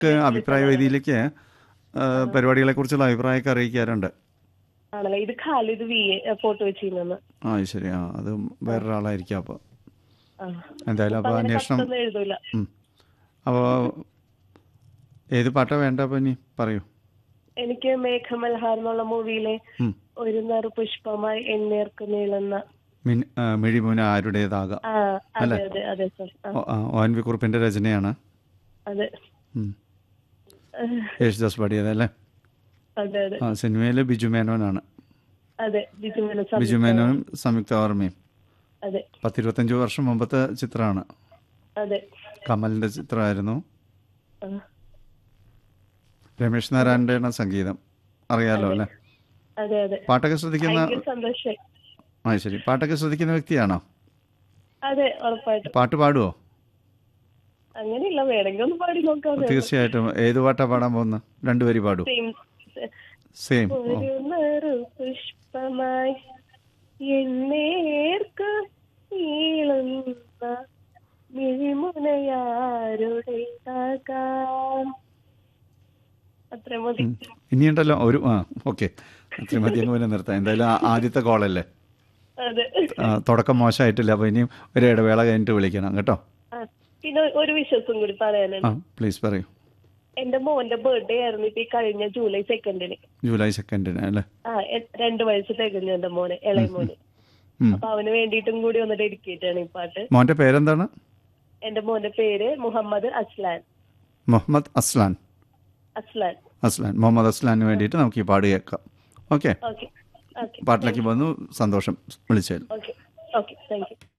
നമുക്ക് അഭിപ്രായ വേദിയിലേക്ക് ആ, പരിപാടികളെക്കുറിച്ചുള്ള അഭിപ്രായമൊക്കെ അറിയിക്കാറുണ്ട് ആണല്ലേ ഇത് ഖാലിദ് വി എ ഫോട്ടോ വെച്ചിരുന്നു ആ ശരി ആ അത് വേറൊരാളായിരിക്കും അപ്പോൾ ആ എന്തായാലും അപ്പൊ അപ്പോൾ അങ്ങനെ അന്വേഷണം കത്തൊന്നും എഴുതൂല അപ്പോൾ ഏത് പാട്ടാ വേണ്ട അപ്പോൾ ഇനി പറയൂ എനിക്ക് മേഘമൽഹാർ എന്നുള്ള മൂവിയിലെ ഉം. ഒരു നറു പുഷ്പമായി എന്നേർക്ക് നീളുന്ന മിൻ ആ, മിഴിമുന ആരുടേതാകാം ആ അതെ അതെ അതെ സർ ആ, ഓ, ആ, ഒ എൻ വി കുറുപ്പിൻ്റെ രചനയാണ് അതെ ഉം. യേശുദാസ് പാടിയതല്ലേ അതെ അതെ ആ സിനിമയിൽ ബിജു മേനോനാണ് അതെ ബിജു മേനോൻ ബിജു മേനോനും സംയുക്ത വർമ്മയും അതെ പത്തിരുപത്തഞ്ച് വർഷം മുമ്പത്തെ ചിത്രമാണ് അതെ കമലിൻ്റെ ചിത്രമായിരുന്നു ആ, രമേശ് നാരായണൻ്റെയാണ് സംഗീതം അറിയാലോ അല്ലേ അതെ അതെ പാട്ടൊക്കെ ശ്രദ്ധിക്കുന്ന ഭയങ്കര സന്തോഷായി ആ ശരി പാട്ടൊക്കെ ശ്രദ്ധിക്കുന്ന വ്യക്തിയാണോ അതെ ഉറപ്പായിട്ടും പാട്ട് പാടുവോ അങ്ങനെയില്ല വേണമെങ്കിൽ ഒന്ന് പാടി നോക്കാം തീർച്ചയായിട്ടും ഏത് പാട്ടാ പാടാൻ പോകുന്നത് രണ്ടുപേരി പാടൂ സെയിം സെയിം ഒരു നറു പുഷ്പമായി എന്നേർക്ക് നീളുന്ന മിഴിമുനയാരുടേതാകാം അത്ര മതി ഇനിയുണ്ടല്ലോ ഒരു ആ ഓക്കെ അത്രയും മതി അങ്ങ് പിന്നെ നിർത്താം എന്തായാലും ആ- ആദ്യത്തെ കോളല്ലേ അതെ ആ, തുടക്കം മോശമായിട്ടില്ല അപ്പോൾ ഇനിയും ഒരു ഇടവേള കഴിഞ്ഞിട്ട് വിളിക്കണം കേട്ടോ ആ, പിന്നെ ഒരു വിശ്വാസം കൂടി പറയാനുണ്ട് ആ പ്ലീസ് പറയൂ എന്റെ മോന്റെ ബർത്ത്ഡേ ആയിരുന്നു ഇപ്പൊ ഈ കഴിഞ്ഞ ജൂലൈ സെക്കൻഡിന് ജൂലൈ സെക്കൻഡിന് അല്ലേ ആ എ- രണ്ട് വയസ്സ് തികഞ്ഞു എന്റെ മോന് ഇളയ മോന് ഉം. അപ്പൊ അവന് വേണ്ടിയിട്ടും കൂടി ഒന്ന് ഡെഡിക്കേറ്റ് ആണ് ഈ പാട്ട് മോൻ്റെ പേരെന്താണ് എന്റെ മോന്റെ പേര് മുഹമ്മദ് അസ്ലാൻ മുഹമ്മദ് അസ്ലാൻ അസ്ലാൻ അസ്ലാൻ മുഹമ്മദ് അസ്ലാന് വേണ്ടിയിട്ട് നമുക്ക് ഈ പാട് കേൾക്കാം ഓക്കെ ഓക്കെ ഓക്കെ പാട്ടിലേക്ക് വന്നു സന്തോഷം വിളിച്ചതിൽ ഓക്കെ ഓക്കെ താങ്ക് യു